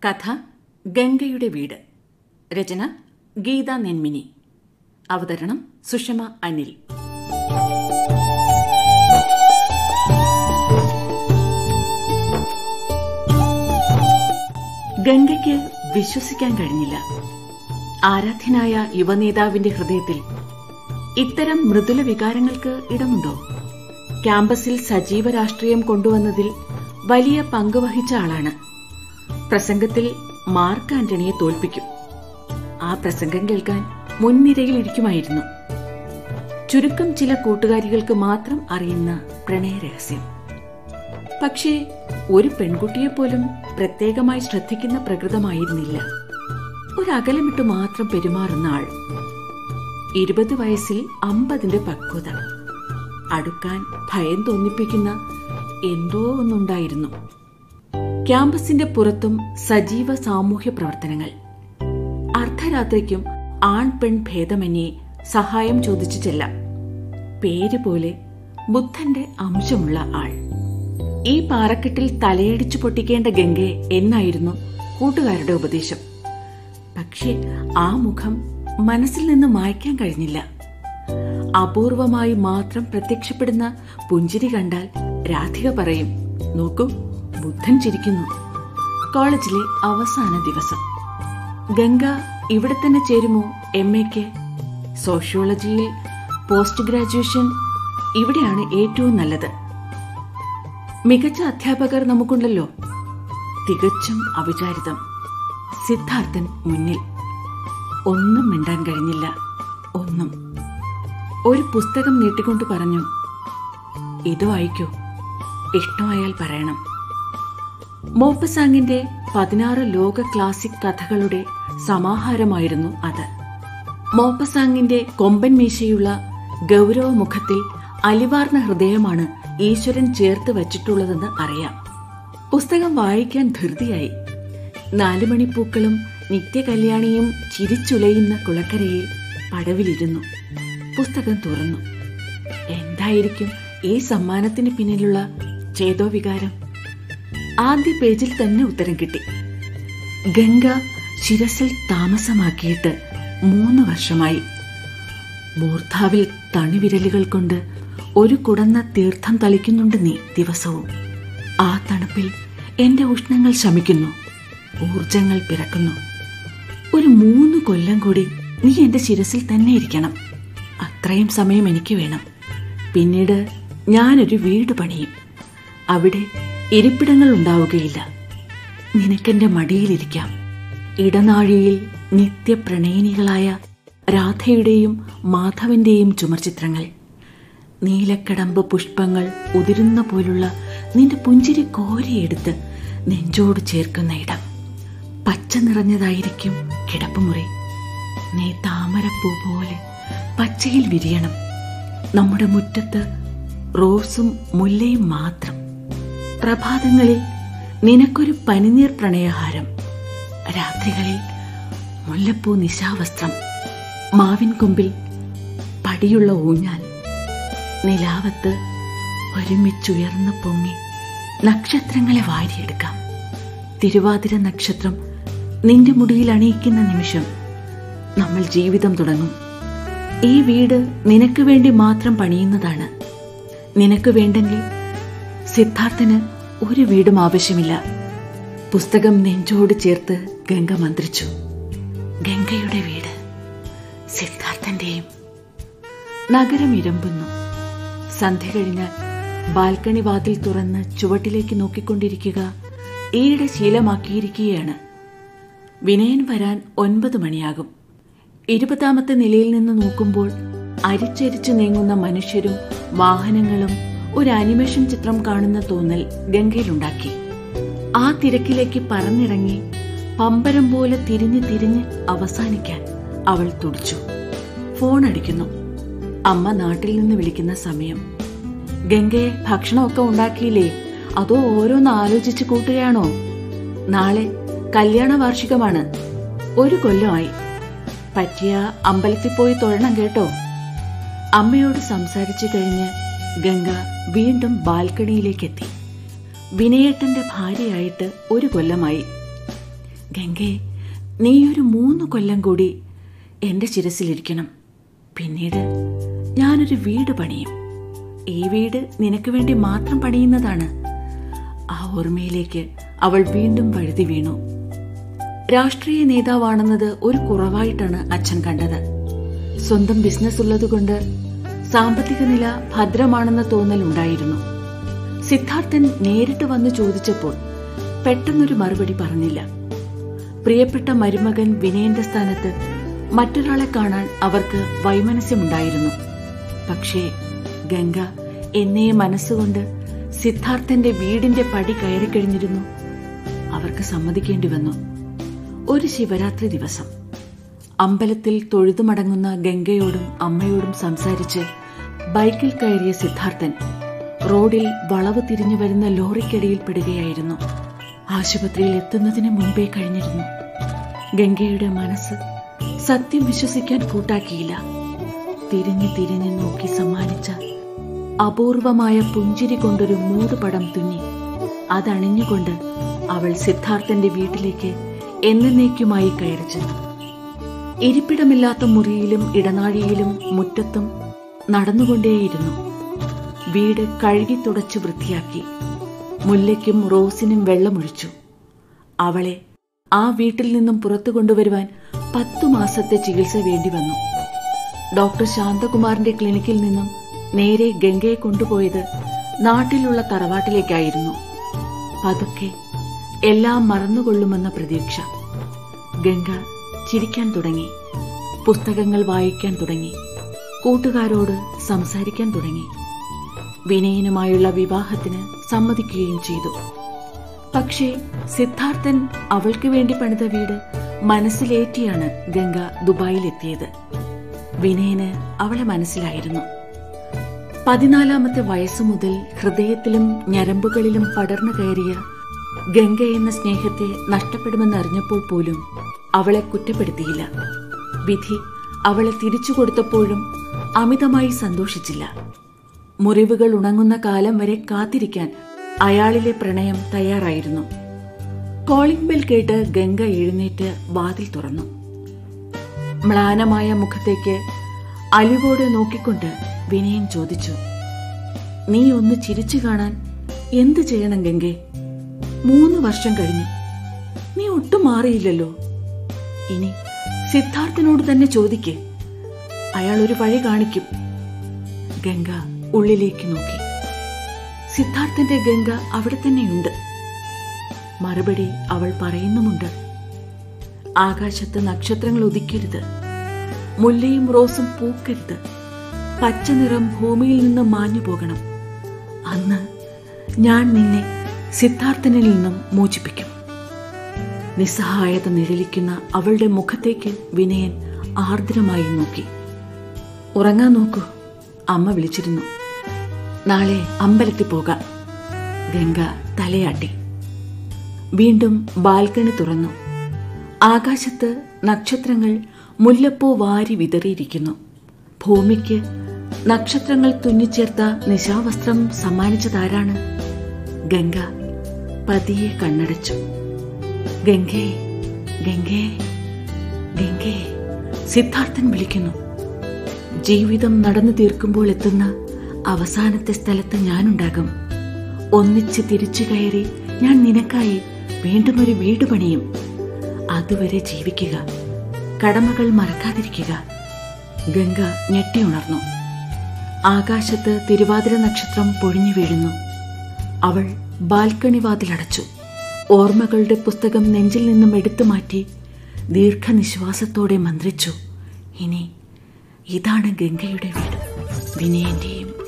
കഥ ഗംഗയുടെ വീട് രചന ഗീത നെന്മിനി അവതരണം സുഷമ അനിൽ ഗംഗയ്ക്ക് വിശ്വസിക്കാൻ കഴിഞ്ഞില്ല ആരാധ്യനായ യുവനേതാവിന്റെ ഹൃദയത്തിൽ ഇത്തരം മൃദുല വികാരങ്ങൾക്ക് ഇടമുണ്ടോ ക്യാമ്പസിൽ സജീവ രാഷ്ട്രീയം കൊണ്ടുവന്നതിൽ വലിയ പങ്കുവഹിച്ച ആളാണ് പ്രസംഗത്തിൽ മാർക്ക് ആന്റണിയെ തോൽപ്പിക്കും ആ പ്രസംഗം കേൾക്കാൻ മുൻനിരയിൽ ഇരിക്കുമായിരുന്നു ചുരുക്കം ചില കൂട്ടുകാരികൾക്ക് മാത്രം അറിയുന്ന പ്രണയ രഹസ്യം പക്ഷേ ഒരു പെൺകുട്ടിയെ പോലും പ്രത്യേകമായി ശ്രദ്ധിക്കുന്ന പ്രകൃതമായിരുന്നില്ല ഒരകലമിട്ട് മാത്രം പെരുമാറുന്ന ആൾ ഇരുപത് വയസ്സിൽ അമ്പതിന്റെ പക്വത അടുക്കാൻ ഭയം തോന്നിപ്പിക്കുന്ന എന്തോ ഒന്നുണ്ടായിരുന്നു ക്യാമ്പസിന്റെ പുറത്തും സജീവ സാമൂഹ്യ പ്രവർത്തനങ്ങൾ അർദ്ധരാത്രിക്കും ആൺ പെൺ ഭേദമന്യേ സഹായം ചോദിച്ചു ചെല്ലാം പേര് പോലെ ബുദ്ധന്റെ അംശമുള്ള ആൾ ഈ പാറക്കെട്ടിൽ തലയടിച്ചു പൊട്ടിക്കേണ്ട ഗംഗെ എന്നായിരുന്നു കൂട്ടുകാരുടെ ഉപദേശം പക്ഷേ ആ മുഖം മനസ്സിൽ നിന്ന് മായ്ക്കാൻ കഴിഞ്ഞില്ല അപൂർവമായി മാത്രം പ്രത്യക്ഷപ്പെടുന്ന പുഞ്ചിരി കണ്ടാൽ രാധിക പറയും നോക്കൂ ബുദ്ധൻ ചിരിക്കുന്നു കോളേജിലെ അവസാന ദിവസം ഗംഗ ഇവിടെ തന്നെ ചേരുമോ എം എക്ക് സോഷ്യോളജിയിൽ പോസ്റ്റ് ഗ്രാജുവേഷൻ ഇവിടെയാണ് ഏറ്റവും നല്ലത് മികച്ച അധ്യാപകർ നമുക്കുണ്ടല്ലോ തികച്ചും അവിചാരിതം സിദ്ധാർത്ഥൻ മുന്നിൽ ഒന്നും മിണ്ടാൻ കഴിഞ്ഞില്ല ഒന്നും ഒരു പുസ്തകം നീട്ടിക്കൊണ്ട് പറഞ്ഞു ഇത് വായിക്കൂ ഇഷ്ടമായാൽ പറയണം മോപ്പസാങ്ങിന്റെ പതിനാറ് ലോക ക്ലാസിക് കഥകളുടെ സമാഹാരമായിരുന്നു അത് മോപ്പസാങ്ങിന്റെ കൊമ്പൻ മീശയുള്ള ഗൗരവമുഖത്തിൽ അലിവാർന്ന ഹൃദയമാണ് ഈശ്വരൻ ചേർത്ത് വച്ചിട്ടുള്ളതെന്ന് അറിയാം പുസ്തകം വായിക്കാൻ ധൃതിയായി നാലുമണിപ്പൂക്കളും നിത്യകല്യാണിയും ചിരിച്ചുലയുന്ന കുളക്കരയിൽ പടവിലിരുന്നു പുസ്തകം തുറന്നു എന്തായിരിക്കും ഈ സമ്മാനത്തിന് പിന്നിലുള്ള ചേതോവികാരം ആദ്യ പേജിൽ തന്നെ ഉത്തരം കിട്ടി ഗംഗ ശിരസിൽ താമസമാക്കിയിട്ട് മൂന്ന് വർഷമായി മൂർധാവിൽ തണിവിരലുകൾ കൊണ്ട് ഒരു കുടന്ന തീർത്ഥം തളിക്കുന്നുണ്ട് നീ ദിവസവും ആ തണുപ്പിൽ എന്റെ ഉഷ്ണങ്ങൾ ശമിക്കുന്നു ഊർജങ്ങൾ പിറക്കുന്നു ഒരു മൂന്ന് കൊല്ലം കൂടി നീ എന്റെ ശിരസിൽ തന്നെ ഇരിക്കണം അത്രയും സമയം എനിക്ക് വേണം പിന്നീട് ഞാനൊരു വീട് പണിയും അവിടെ ഇരിപ്പിടങ്ങൾ ഉണ്ടാവുകയില്ല നിനക്കെന്റെ മടിയിലിരിക്കാം ഇടനാഴിയിൽ നിത്യപ്രണയിനികളായ രാധയുടെയും മാധവന്റെയും ചുമർചിത്രങ്ങൾ നീലക്കടമ്പ് പുഷ്പങ്ങൾ ഉതിരുന്ന പോലുള്ള നിന്റെ പുഞ്ചിരി കോരിയെടുത്ത് നെഞ്ചോട് ചേർക്കുന്ന ഇടം പച്ച നിറഞ്ഞതായിരിക്കും കിടപ്പുമുറി നീ താമരപ്പൂ പോലെ പച്ചയിൽ വിരിയണം നമ്മുടെ മുറ്റത്ത് റോസും മുല്ലയും മാത്രം പ്രഭാതങ്ങളിൽ നിനക്കൊരു പനിനീർ പ്രണയഹാരം രാത്രികളിൽ മുല്ലപ്പൂ നിശാവസ്ത്രം മാവിൻ കൊമ്പിൽ പടിയുള്ള ഊഞ്ഞാൽ നിലാവത്ത് ഒരുമിച്ചുയർന്നു പൊങ്ങി നക്ഷത്രങ്ങളെ വാരിയെടുക്കാം തിരുവാതിര നക്ഷത്രം നിന്റെ മുടിയിൽ അണിയിക്കുന്ന നിമിഷം നമ്മൾ ജീവിതം തുടങ്ങും ഈ വീട് നിനക്ക് വേണ്ടി മാത്രം പണിയുന്നതാണ് നിനക്ക് വേണ്ടെങ്കിൽ സിദ്ധാർത്ഥന് ഒരു വീടും ആവശ്യമില്ല പുസ്തകം നെഞ്ചോട് ചേർത്ത് ഗംഗ മന്ത്രിച്ചു ഗംഗയുടെ വീട് സിദ്ധാർത്ഥന്റെയും നഗരം ഇരമ്പുന്നു സന്ധ്യ കഴിഞ്ഞാൽ ബാൽക്കണി വാതിൽ തുറന്ന് ചുവട്ടിലേക്ക് നോക്കിക്കൊണ്ടിരിക്കുക ഈയിടെ ശീലമാക്കിയിരിക്കുകയാണ് വിനയൻ വരാൻ ഒൻപത് മണിയാകും ഇരുപതാമത്തെ നിലയിൽ നിന്ന് നോക്കുമ്പോൾ അരിച്ചരിച്ചു നീങ്ങുന്ന മനുഷ്യരും വാഹനങ്ങളും ഒരു അനിമേഷൻ ചിത്രം കാണുന്ന തോന്നൽ ഗംഗയിലുണ്ടാക്കി ആ തിരക്കിലേക്ക് പറന്നിറങ്ങി പമ്പരം പോലെ തിരിഞ്ഞ് തിരിഞ്ഞ് അവസാനിക്കാൻ അവൾ തുടിച്ചു ഫോൺ അടിക്കുന്നു അമ്മ നാട്ടിൽ നിന്ന് വിളിക്കുന്ന സമയം ഗംഗയെ ഭക്ഷണമൊക്കെ ഉണ്ടാക്കിയില്ലേ അതോ ഓരോന്ന് ആലോചിച്ച് കൂട്ടുകയാണോ നാളെ കല്യാണ വാർഷികമാണ് ഒരു കൊല്ലമായി പറ്റിയ അമ്പലത്തിൽ പോയി തൊഴണം കേട്ടോ അമ്മയോട് സംസാരിച്ചു കഴിഞ്ഞ് ഗംഗ വീണ്ടും ബാൽക്കണിയിലേക്കെത്തി വിനയേട്ടന്റെ ഭാര്യയായിട്ട് ഒരു കൊല്ലമായി ഗംഗേ നീ ഒരു മൂന്ന് കൊല്ലം കൂടി എൻ്റെ ശിരസിലിരിക്കണം പിന്നീട് ഞാനൊരു വീട് പണിയും ഈ വീട് നിനക്ക് വേണ്ടി മാത്രം പണിയുന്നതാണ് ആ ഓർമ്മയിലേക്ക് അവൾ വീണ്ടും വഴുതി വീണു രാഷ്ട്രീയ നേതാവാണെന്നത് ഒരു കുറവായിട്ടാണ് അച്ഛൻ കണ്ടത് സ്വന്തം ബിസിനസ് ഉള്ളതുകൊണ്ട് സാമ്പത്തിക നില ഭദ്രമാണെന്ന തോന്നൽ ഉണ്ടായിരുന്നു സിദ്ധാർത്ഥൻ നേരിട്ട് വന്നു ചോദിച്ചപ്പോൾ പെട്ടെന്നൊരു മറുപടി പറഞ്ഞില്ല പ്രിയപ്പെട്ട മരുമകൻ വിനയന്റെ സ്ഥാനത്ത് മറ്റൊരാളെ കാണാൻ അവർക്ക് വൈമനസ്യമുണ്ടായിരുന്നു പക്ഷേ ഗംഗ എന്നെ മനസ്സുകൊണ്ട് സിദ്ധാർത്ഥന്റെ വീടിന്റെ പടി കയറിക്കഴിഞ്ഞിരുന്നു അവർക്ക് സമ്മതിക്കേണ്ടി വന്നു ഒരു ശിവരാത്രി ദിവസം അമ്പലത്തിൽ തൊഴുതുമടങ്ങുന്ന ഗംഗയോടും അമ്മയോടും സംസാരിച്ച് ബൈക്കിൽ കയറിയ സിദ്ധാർത്ഥൻ റോഡിൽ വളവ് തിരിഞ്ഞു വരുന്ന ലോറിക്കടിയിൽ പെടുകയായിരുന്നു ആശുപത്രിയിൽ എത്തുന്നതിന് മുൻപേ കഴിഞ്ഞിരുന്നു ഗംഗയുടെ മനസ്സ് സത്യം വിശ്വസിക്കാൻ കൂട്ടാക്കിയില്ല തിരിഞ്ഞു തിരിഞ്ഞു നോക്കി സമ്മാനിച്ച അപൂർവമായ പുഞ്ചിരി കൊണ്ടൊരു മൂടുപടം തുന്നി അതണിഞ്ഞുകൊണ്ട് അവൾ സിദ്ധാർത്ഥന്റെ വീട്ടിലേക്ക് എന്നേക്കുമായി കയറി ചെന്നു ഇരിപ്പിടമില്ലാത്ത മുറിയിലും ഇടനാഴിയിലും മുറ്റത്തും നടന്നുകൊണ്ടേയിരുന്നു വീട് കഴുകി തുടച്ച് വൃത്തിയാക്കി മുല്ലയ്ക്കും റോസിനും വെള്ളമൊഴിച്ചു അവളെ ആ വീട്ടിൽ നിന്നും പുറത്തു കൊണ്ടുവരുവാൻ പത്തു മാസത്തെ ചികിത്സ വേണ്ടി വന്നു ഡോക്ടർ ശാന്തകുമാറിന്റെ ക്ലിനിക്കിൽ നിന്നും നേരെ ഗംഗയെ കൊണ്ടുപോയത് നാട്ടിലുള്ള തറവാട്ടിലേക്കായിരുന്നു പതുക്കെ എല്ലാം മറന്നുകൊള്ളുമെന്ന പ്രതീക്ഷ ഗംഗ ചിരിക്കാൻ തുടങ്ങി പുസ്തകങ്ങൾ വായിക്കാൻ തുടങ്ങി കൂട്ടുകാരോട് സംസാരിക്കാൻ തുടങ്ങി വിനയനുമായുള്ള വിവാഹത്തിന് സമ്മതിക്കുകയും ചെയ്തു പക്ഷേ സിദ്ധാർത്ഥൻ അവൾക്ക് വേണ്ടി പണിത വീട് മനസ്സിലേറ്റിയാണ് ഗംഗ ദുബായിലെത്തിയത് വിനയന് അവളെ മനസ്സിലായിരുന്നു പതിനാലാമത്തെ വയസ്സു മുതൽ ഹൃദയത്തിലും ഞരമ്പുകളിലും പടർന്നു കയറിയ ഗംഗ എന്ന സ്നേഹത്തെ നഷ്ടപ്പെടുമെന്നറിഞ്ഞപ്പോൾ പോലും അവളെ കുറ്റപ്പെടുത്തിയില്ല വിധി അവളെ തിരിച്ചു കൊടുത്തപ്പോഴും അമിതമായി സന്തോഷിച്ചില്ല മുറിവുകൾ ഉണങ്ങുന്ന കാലം വരെ കാത്തിരിക്കാൻ അയാളിലെ പ്രണയം തയ്യാറായിരുന്നു കോളിംഗ് ബെൽ കേട്ട് ഗംഗ എഴുന്നേറ്റ് വാതിൽ തുറന്നു മ്ലാനമായ മുഖത്തേക്ക് അലിവോടെ നോക്കിക്കൊണ്ട് വിനയൻ ചോദിച്ചു നീ ഒന്ന് ചിരിച്ചു കാണാൻ എന്തു ചെയ്യണം ഗംഗെ മൂന്ന് വർഷം കഴിഞ്ഞു നീ ഒട്ടും മാറിയില്ലല്ലോ ഇനി സിദ്ധാർത്ഥനോട് തന്നെ ചോദിക്ക് അയാൾ ഒരു വഴി കാണിക്കും ഗംഗ ഉള്ളിലേക്ക് നോക്കി സിദ്ധാർത്ഥന്റെ ഗംഗ അവിടെ തന്നെയുണ്ട് മറുപടി അവൾ പറയുന്നുമുണ്ട് ആകാശത്ത് നക്ഷത്രങ്ങൾ ഉദിക്കരുത് മുല്ലയും റോസും പൂക്കരുത് പച്ച നിറം ഭൂമിയിൽ നിന്ന് മാഞ്ഞു പോകണം അന്ന് ഞാൻ നിന്നെ സിദ്ധാർത്ഥനിൽ നിന്നും മോചിപ്പിക്കും നിസ്സഹായത നിഴലിക്കുന്ന അവളുടെ മുഖത്തേക്ക് വിനയൻ ആർദ്രമായി നോക്കി ഉറങ്ങാൻ നോക്കൂ അമ്മ വിളിച്ചിരുന്നു നാളെ അമ്പലത്തിൽ പോകാം ഗംഗ തലയാട്ടി വീണ്ടും ബാൽക്കണി തുറന്നു ആകാശത്ത് നക്ഷത്രങ്ങൾ മുല്ലപ്പൂ വാരി വിതറിയിരിക്കുന്നു ഭൂമിക്ക് നക്ഷത്രങ്ങൾ തുന്നിച്ചേർത്ത നിശാവസ്ത്രം സമ്മാനിച്ചതാരാണ് ഗംഗ പതിയെ കണ്ണടച്ചു ഗംഗേ ഗംഗേ ഗംഗേ സിദ്ധാർത്ഥൻ വിളിക്കുന്നു ജീവിതം നടന്നു തീർക്കുമ്പോൾ എത്തുന്ന അവസാനത്തെ സ്ഥലത്ത് ഞാനുണ്ടാകും ഒന്നിച്ച് തിരിച്ചു കയറി ഞാൻ നിനക്കായി വീണ്ടും ഒരു വീട് പണിയും അതുവരെ ജീവിക്കുക കടമകൾ മറക്കാതിരിക്കുക ഗംഗ ഞെട്ടിയുണർന്നു ആകാശത്ത് തിരുവാതിര നക്ഷത്രം പൊഴിഞ്ഞു വീഴുന്നു അവൾ ബാൽക്കണി വാതിലടച്ചു ഓർമ്മകളുടെ പുസ്തകം നെഞ്ചിൽ നിന്നും എടുത്തു മാറ്റി ദീർഘനിശ്വാസത്തോടെ മന്ത്രിച്ചു ഇനി ഇതാണ് ഗംഗയുടെ വീട് വിനയന്റെയും